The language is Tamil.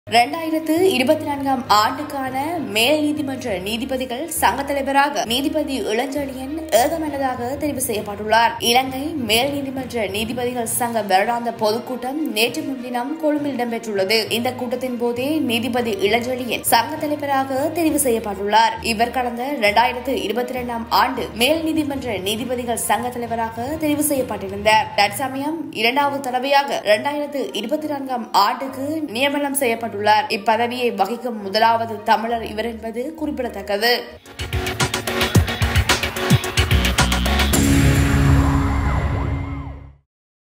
இரண்டாயிரத்து இருபத்தி நான்காம் ஆண்டுக்கான மேல் நீதிமன்ற நீதிபதிகள் சங்க தலைவராக நீதிபதி இளஞ்செழியன் ஏகமனதாக தெரிவு செய்யப்பட்டுள்ளார் இலங்கை மேல் நீதிமன்ற நீதிபதிகள் சங்க வருடாந்த பொதுக்கூட்டம் நேற்று முன்தினம் கொழும்பில் இடம்பெற்றுள்ளது இந்த கூட்டத்தின் போதே நீதிபதி இளஞ்செழியன் சங்க தலைவராக தெரிவு செய்யப்பட்டுள்ளார் இவர் கடந்த இரண்டாயிரத்து இருபத்தி இரண்டாம் ஆண்டு மேல் நீதிமன்ற நீதிபதிகள் சங்க தலைவராக தெரிவு செய்யப்பட்டிருந்தார் தற்சமயம் இரண்டாவது தடவையாக இரண்டாயிரத்து இருபத்தி நான்காம் ஆண்டுக்கு நியமனம் செய்யப்பட்டுள்ளார் இப்பதவியை வகிக்கும் முதலாவது தமிழர் இவர் என்பது குறிப்பிடத்தக்கது